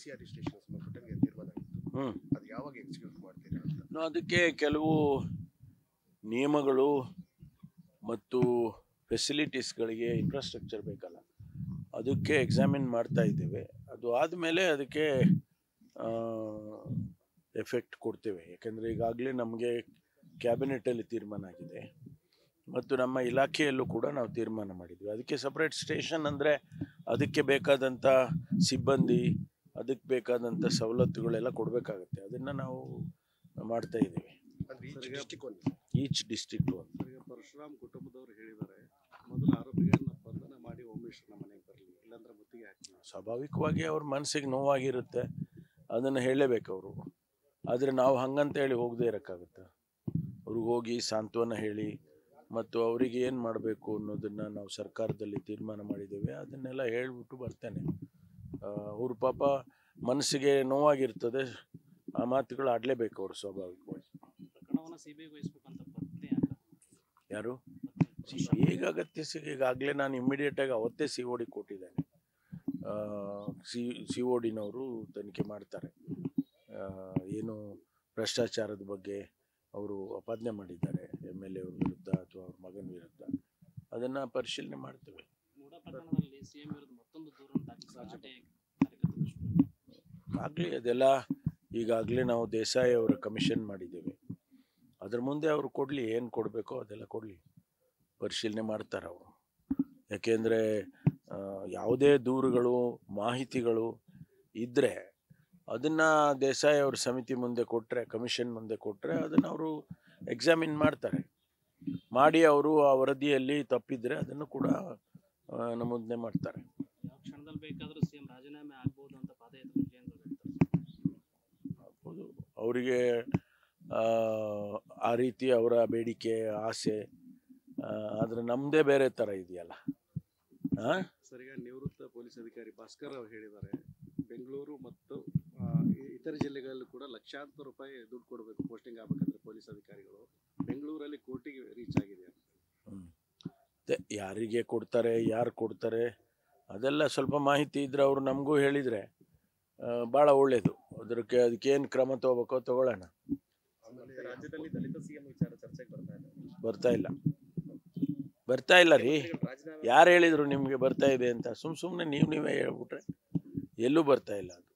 C R registration ಸಂಬಂಧಪಟ್ಟಂಗೆ ತೀರ್ಮಾನ ಆಗಿತ್ತು ಹ್ಞೂ ಅದು ಯಾವಾಗ ಎಕ್ಸಿಕ್ಯೂಟ್ ಮಾಡ್ತೀರಾ ಅಂತ ನಾವು ಅದಕ್ಕೆ ಕೆಲವು ನಿಯಮಗಳು ಮತ್ತು ಫೆಸಿಲಿಟೀಸ್ಗಳಿಗೆ ಇನ್ಫ್ರಾಸ್ಟ್ರಕ್ಚರ್ ಬೇಕಲ್ಲ ಅದಕ್ಕೆ ಎಕ್ಸಾಮಿನ್ ಮಾಡ್ತಾ ಇದ್ದೇವೆ ಅದು ಆದಮೇಲೆ ಅದಕ್ಕೆ ಎಫೆಕ್ಟ್ ಕೊಡ್ತೇವೆ ಯಾಕೆಂದರೆ ಈಗಾಗಲೇ ನಮಗೆ ಕ್ಯಾಬಿನೆಟಲ್ಲಿ ತೀರ್ಮಾನ ಆಗಿದೆ ಮತ್ತು ನಮ್ಮ ಇಲಾಖೆಯಲ್ಲೂ ಕೂಡ ನಾವು ತೀರ್ಮಾನ ಮಾಡಿದ್ವಿ ಅದಕ್ಕೆ ಸಪ್ರೇಟ್ ಸ್ಟೇಷನ್ ಅಂದರೆ ಅದಕ್ಕೆ ಬೇಕಾದಂಥ ಸಿಬ್ಬಂದಿ ಅದಕ್ಕೆ ಬೇಕಾದಂಥ ಸವಲತ್ತುಗಳೆಲ್ಲ ಕೊಡಬೇಕಾಗತ್ತೆ ಅದನ್ನು ನಾವು ಮಾಡ್ತಾ ಇದ್ದೀವಿ ಅಂದ್ರೆ ಈ ಸರಿಗ- ಡಿಸ್ಟಿಕ್ ಒಂದು ಈಚ್ ಡಿಸ್ಟಿಕ್ಟು ಅಂತ ಈಗ ಪರಶುರಾಮ್ ಕುಟುಂಬದವರು ಹೇಳಿದ್ದಾರೆ ಮೊದಲು ಆರೋಪಿಗಳನ್ನ ಬಂಧನ ಮಾಡಿ ಉಮೇಶ್ ನಮ್ಮ ಮನೆಗೆ ಬರಲಿ ಇಲ್ಲಾಂದ್ರೆ ಮುತ್ತಿಗೆ ಹಾಕ್ತೀವಿ ಸ್ವಾಭಾವಿಕವಾಗಿ ಅವ್ರ ಮನಸ್ಸಿಗೆ ನೋವಾಗಿರುತ್ತೆ ಅದನ್ನು ಹೇಳಲೇಬೇಕು ಅವರು ಆದರೆ ನಾವು ಹಂಗಂತ ಹೇಳಿ ಹೋಗದೇ ಇರೋಕ್ಕಾಗುತ್ತೆ ಅವ್ರಿಗೆ ಹೋಗಿ ಸಾಂತ್ವನ ಹೇಳಿ ಮತ್ತು ಅವರಿಗೆ ಏನು ಮಾಡಬೇಕು ಅನ್ನೋದನ್ನು ನಾವು ಸರ್ಕಾರದಲ್ಲಿ ತೀರ್ಮಾನ ಮಾಡಿದ್ದೇವೆ ಅದನ್ನೆಲ್ಲ ಹೇಳ್ಬಿಟ್ಟು ಬರ್ತೇನೆ ಅವ್ರ ಪಾಪ ಮನಸ್ಸಿಗೆ ನೋವಾಗಿರ್ತದೆ ಆ ಮಾತುಗಳು ಆಡಲೇಬೇಕು ಅವರು ಸ್ವಾಭಾವಿಕವಾಗಿ ಪ್ರಕರಣವನ್ನು ಸಿಬಿಐಗೆ ವಹಿಸಬೇಕಂತ ಪತ್ತೆ ಯಾರು ಈಗ ಅಗತ್ಯ ಸಿಗ ಈಗಾಗಲೇ ನಾನು ಇಮ್ಮಿಡಿಯೇಟಾಗಿ ಅವತ್ತೇ ಸಿ ಓ ಡಿ ಕೊಟ್ಟಿದ್ದೇನೆ ಸಿ ಸಿ ಓ ಡಿನವರು ತನಿಖೆ ಮಾಡ್ತಾರೆ ಆ, ಏನು ಭ್ರಷ್ಟಾಚಾರದ ಬಗ್ಗೆ ಅವರು ಅಪಾದನೆ ಮಾಡಿದ್ದಾರೆ ಎಮ್ ಎಲ್ ಎ ಅವ್ರ ವಿರುದ್ಧ ಅಥವಾ ಅವ್ರ ಮಗನ ವಿರುದ್ಧ ಅದನ್ನು ಪರಿಶೀಲನೆ ಮಾಡ್ತೇವೆ ಮೂಡ ಪ್ರಕರಣದಲ್ಲಿ ಸಿಎಂ ವಿರುದ್ಧ ಮತ್ತೊಂದು ದೂರನ್ನು ದಾಖಲಿಸಲಾಗಿದೆ ಕಾರ್ಯಕರ್ತರು ಆಗಲಿ ಅದೆಲ್ಲ ಈಗಾಗಲೇ ನಾವು ದೇಸಾಯಿ ಅವರ ಕಮಿಷನ್ ಮಾಡಿದ್ದೇವೆ ಅದ್ರ ಮುಂದೆ ಅವರು ಕೊಡಲಿ ಏನು ಕೊಡಬೇಕೋ ಅದೆಲ್ಲ ಕೊಡಲಿ ಪರಿಶೀಲನೆ ಮಾಡ್ತಾರೆ ಅವರು ಯಾಕೆಂದರೆ ಯಾವುದೇ ದೂರುಗಳು ಮಾಹಿತಿಗಳು ಇದ್ದರೆ ಅದನ್ನು ದೇಸಾಯಿ ಅವ್ರ ಸಮಿತಿ ಮುಂದೆ ಕೊಟ್ಟರೆ ಕಮಿಷನ್ ಮುಂದೆ ಕೊಟ್ಟರೆ ಅದನ್ನು ಅವರು ಎಕ್ಸಾಮಿನ್ ಮಾಡ್ತಾರೆ ಮಾಡಿ ಅವರು ಆ ವರದಿಯಲ್ಲಿ ತಪ್ಪಿದರೆ ಅದನ್ನು ಕೂಡ ಆ, ನಮೂದನೆ ಮಾಡ್ತಾರೆ ಯಾವ ಕ್ಷಣದಲ್ಲಿ ಬೇಕಾದರೂ ಸಿಎಂ ರಾಜೀನಾಮೆ ಆಗ್ಬೋದು ಅಂತ ಪಾದಯಾತ್ರೆ ವಿಜಯೇಂದ್ರ ಹೇಳ್ತಾರೆ ಆಗ್ಬೋದು ಅವರಿಗೆ ಆ ರೀತಿ ಅವರ ಬೇಡಿಕೆ ಆಸೆ ಆದರೆ ನಮ್ಮದೇ ಬೇರೆ ಥರ ಇದೆಯಲ್ಲ ಹಾಂ ಸರ್ ಈಗ ನಿವೃತ್ತ ಪೊಲೀಸ್ ಅಧಿಕಾರಿ ಭಾಸ್ಕರ್ ಅವರು ಹೇಳಿದ್ದಾರೆ ಬೆಂಗಳೂರು ಮತ್ತು ಆ, ಈ ಇತರ ಜಿಲ್ಲೆಗಳಲ್ಲೂ ಕೂಡ ಲಕ್ಷಾಂತರ ರೂಪಾಯಿ ದುಡ್ಡು ಕೊಡಬೇಕು ಪೋಸ್ಟಿಂಗ್ ಆಗ್ಬೇಕಂದ್ರೆ ಪೊಲೀಸ್ ಅಧಿಕಾರಿಗಳು ಬೆಂಗಳೂರಲ್ಲಿ ಕೋಟಿಗೆ ರೀಚ್ ಆಗಿದೆ ಅಂತ ಮತ್ತೆ ಯಾರಿಗೆ ಕೊಡ್ತಾರೆ ಯಾರು ಕೊಡ್ತಾರೆ ಅದೆಲ್ಲ ಸ್ವಲ್ಪ ಮಾಹಿತಿ ಇದ್ರೆ ಅವರು ನಮಗೂ ಹೇಳಿದರೆ ಭಾಳ ಒಳ್ಳೆಯದು ಅದಕ್ಕೆ ಅದಕ್ಕೇನು ಕ್ರಮ ತಗೋಬೇಕೋ ತಗೊಳ್ಳೋಣ ಆಮೇಲೆ ರಾಜ್ಯದಲ್ಲಿ ದಲಿತ ಸಿಎಂ ವಿಚಾರ ಚರ್ಚೆಗೆ ಬರ್ತಾ ಇದೆ ಬರ್ತಾ ಇಲ್ಲ ಬರ್ತಾ ಇಲ್ಲ ರೀ ರಾಜೀನಾಮೆ ಯಾರು ಹೇಳಿದರು ನಿಮಗೆ ಬರ್ತಾ ಇದೆ ಅಂತ ಸುಮ್ಮ ಸುಮ್ಮನೆ ನೀವು ನೀವೇ ಹೇಳ್ಬಿಟ್ರೆ ಎಲ್ಲೂ ಬರ್ತಾ ಇಲ್ಲ ಅದು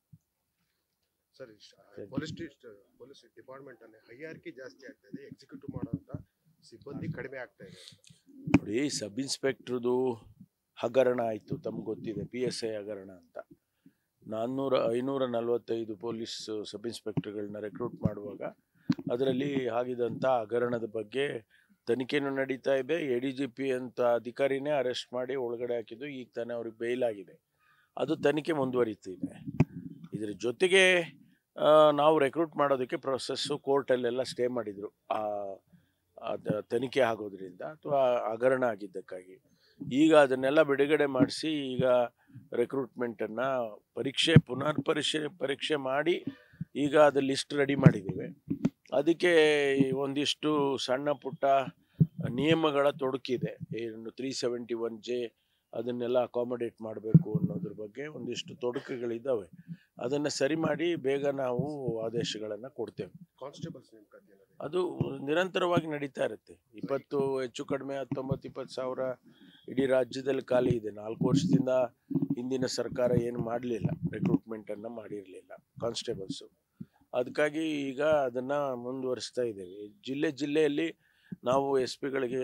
ಸರ್ ಪೊಲೀಸ್ ಪೊಲೀಸ್ ಡಿಪಾರ್ಟ್ಮೆಂಟ್ ಅಲ್ಲಿ ಹೈಯಾರ್ಕಿ ಜಾಸ್ತಿ ಆಗ್ತಾ ಇದೆ ಎಕ್ಸಿಕ್ಯೂಟಿವ್ ಮಾಡೋಂಥ ಸಿಬ್ಬಂದಿ ಕಡಿಮೆ ಆಗ್ತಾ ಇದೆ ನೋಡಿ ಸಬ್ ಇನ್ಸ್ಪೆಕ್ಟ್ರದು ಹಗರಣ ಆಯಿತು ತಮ್ಗೆ ಗೊತ್ತಿದೆ ಪಿ ಎಸ್ ಐ ಹಗರಣ ಅಂತ ನಾನ್ನೂರ ಐನೂರ ನಲವತ್ತೈದು ಪೊಲೀಸ್ ಸಬ್ ಇನ್ಸ್ಪೆಕ್ಟರ್ಗಳನ್ನ ರೆಕ್ರೂಟ್ ಮಾಡುವಾಗ ಅದರಲ್ಲಿ ಆಗಿದಂಥ ಹಗರಣದ ಬಗ್ಗೆ ತನಿಖೆನೂ ನಡೀತಾ ಇದೆ ಎ ಡಿ ಜಿ ಪಿ ಅಂತ ಅಧಿಕಾರಿನೇ ಅರೆಸ್ಟ್ ಮಾಡಿ ಒಳಗಡೆ ಹಾಕಿದ್ದು ಈಗ ತಾನೇ ಅವ್ರಿಗೆ ಬೇಲ್ ಆಗಿದೆ ಅದು ತನಿಖೆ ಮುಂದುವರಿತಿದೆ ಇದ್ರ ಜೊತೆಗೆ ಆ, ನಾವು ರೆಕ್ರೂಟ್ ಮಾಡೋದಕ್ಕೆ ಪ್ರೊಸೆಸ್ಸು ಕೋರ್ಟಲ್ಲೆಲ್ಲ ಸ್ಟೇ ಮಾಡಿದರು ಆ ಅದ ತನಿಖೆ ಆಗೋದ್ರಿಂದ ಅಥವಾ ಹಗರಣ ಆಗಿದ್ದಕ್ಕಾಗಿ ಈಗ ಅದನ್ನೆಲ್ಲ ಬಿಡುಗಡೆ ಮಾಡಿಸಿ ಈಗ ರೆಕ್ರೂಟ್ಮೆಂಟನ್ನು ಪರೀಕ್ಷೆ ಪುನರ್ ಪರೀಕ್ಷೆ ಪರೀಕ್ಷೆ ಮಾಡಿ ಈಗ ಅದು ಲಿಸ್ಟ್ ರೆಡಿ ಮಾಡಿದ್ದೇವೆ ಅದಕ್ಕೆ ಒಂದಿಷ್ಟು ಸಣ್ಣ ಪುಟ್ಟ ನಿಯಮಗಳ ತೊಡಕಿದೆ ಏನು ತ್ರೀ ಸೆವೆಂಟಿ ಒನ್ ಜೆ ಅದನ್ನೆಲ್ಲ ಅಕಾಮಡೇಟ್ ಮಾಡಬೇಕು ಅನ್ನೋದ್ರ ಬಗ್ಗೆ ಒಂದಿಷ್ಟು ತೊಡಕುಗಳಿದ್ದಾವೆ ಅದನ್ನು ಸರಿ ಮಾಡಿ ಬೇಗ ನಾವು ಆದೇಶಗಳನ್ನು ಕೊಡ್ತೇವೆ ಕಾನ್ಸ್ಟೇಬಲ್ಸ್ ನೇಮಕಾತಿ ಏನಾದ್ರು ಅದು ನಿರಂತರವಾಗಿ ನಡೀತಾ ಇರುತ್ತೆ ಇಪ್ಪತ್ತು ಹೆಚ್ಚು ಕಡಿಮೆ ಹತ್ತೊಂಬತ್ತು ಇಪ್ಪತ್ತು ಸಾವಿರ ಇಡೀ ರಾಜ್ಯದಲ್ಲಿ ಖಾಲಿ ಇದೆ ನಾಲ್ಕು ವರ್ಷದಿಂದ ಹಿಂದಿನ ಸರ್ಕಾರ ಏನು ಮಾಡಲಿಲ್ಲ ರಿಕ್ರೂಟ್ಮೆಂಟನ್ನು ಮಾಡಿರಲಿಲ್ಲ ಕಾನ್ಸ್ಟೇಬಲ್ಸು ಅದಕ್ಕಾಗಿ ಈಗ ಅದನ್ನು ಮುಂದುವರಿಸ್ತಾ ಇದ್ದೇವೆ ಜಿಲ್ಲೆ ಜಿಲ್ಲೆಯಲ್ಲಿ ನಾವು ಎಸ್ ಪಿಗಳಿಗೆ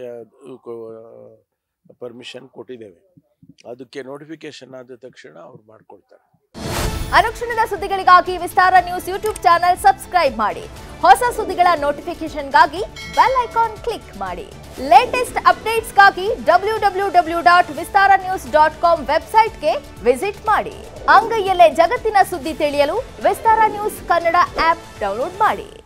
ಪರ್ಮಿಷನ್ ಕೊಟ್ಟಿದ್ದೇವೆ ಅದಕ್ಕೆ ನೋಟಿಫಿಕೇಶನ್ ಆದ ತಕ್ಷಣ ಅವ್ರು ಮಾಡಿಕೊಡ್ತಾರೆ ಅನುಕ್ಷಣದ ಸುದ್ದಿಗಳಿಗಾಗಿ Vistara news YouTube channel subscribe ಮಾಡಿ ಹೊಸ ಸುದ್ದಿಗಳ ನೋಟಿಫಿಕೇಶನ್ಗಾಗಿ ಬೆಲ್ ಐಕಾನ್ ಕ್ಲಿಕ್ ಮಾಡಿ ಲೇಟೆಸ್ಟ್ ಅಪ್ಡೇಟ್ಸ್ಗಾಗಿ W W W dot Vistara news dot com ವೆಬ್ಸೈಟ್ಗೆ ವಿಸಿಟ್ ಮಾಡಿ ಅಂಗೈಯಲ್ಲೇ ಜಗತ್ತಿನ ಸುದ್ದಿ ತಿಳಿಯಲು Vistara news Kannada app download ಮಾಡಿ